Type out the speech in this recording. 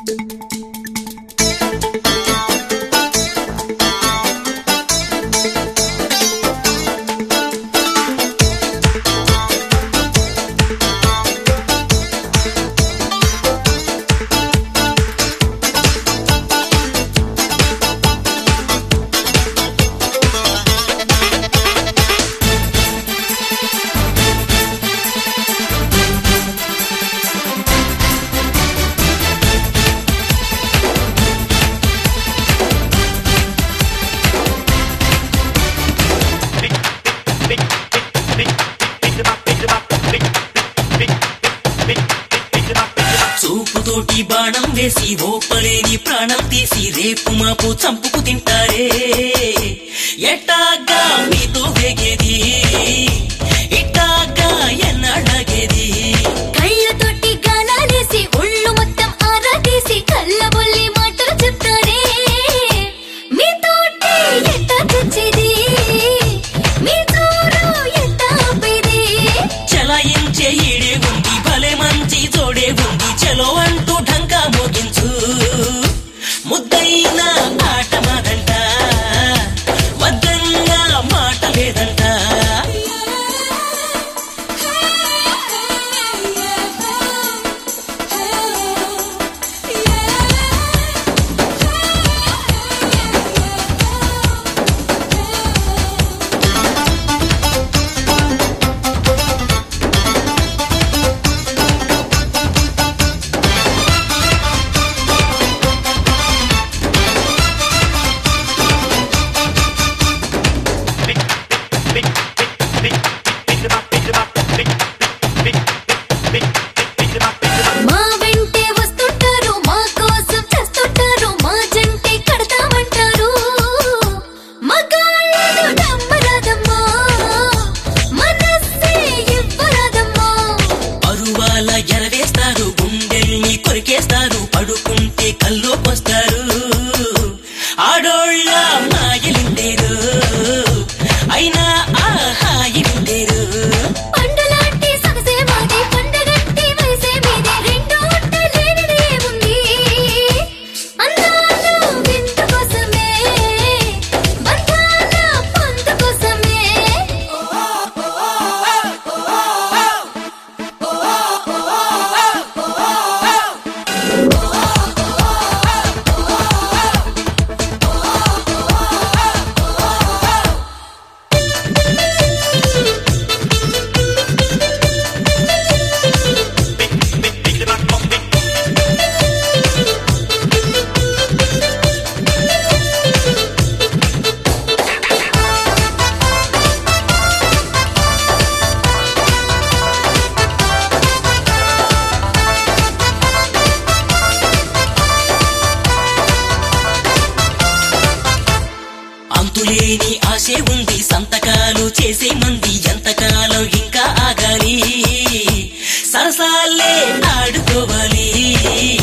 చూపుతోటి బాణం వేసి ఓపలేని ప్రాణం తీసి రేపు మాపు చంపుకు తింటారే ఎట్టాగా మీతో వేగేది ఇట్టాగా ఎన్నడగేది కళ్ళతోటి గాలాలేసి ఒళ్ళు మొత్తం ఆరా తీసి కళ్ళబొల్లి మాటలు చెప్తారే మీతోటి ఎట్టా చచ్చేది మీ చోరు ఎట్టా ఆపేది చలాయించే ఈడే ఉంది భలే మంచి జోడే ఉంది చలో అంటూ ఢంకా మోగించు ముద్దైన ఆట మాదంట వద్దన్న మాట లేదంట మా వెంటే వస్తుంటారు మా కోసం చేస్తుంటారు మా జంటే కడతామంటారు మగాళ్ళను నమ్మరాదమ్మా మనస్సే ఇవ్వరాదమ్మా అరువాల ఎరవేస్తారు గుండెల్ని కొరికేస్తారు పడుకుంటే కల్లోకొస్తారు ఆడోళ్ళ మాయలిందేరు అయినా ఆ హాయి విందేరు పండులాంటి సొగసే మాది పండగట్టి వయసే మీది రెండు ఉంటే లేనిది ఏముంది అందాలు వింత కోసమే బంధాల పొందు కోసమే అంతులేని ఆశే ఉంది సంతకాలు చేసే మంది ఎంతకాలం ఇంకా ఆగాలి సరసాలే ఆడుకోవాలి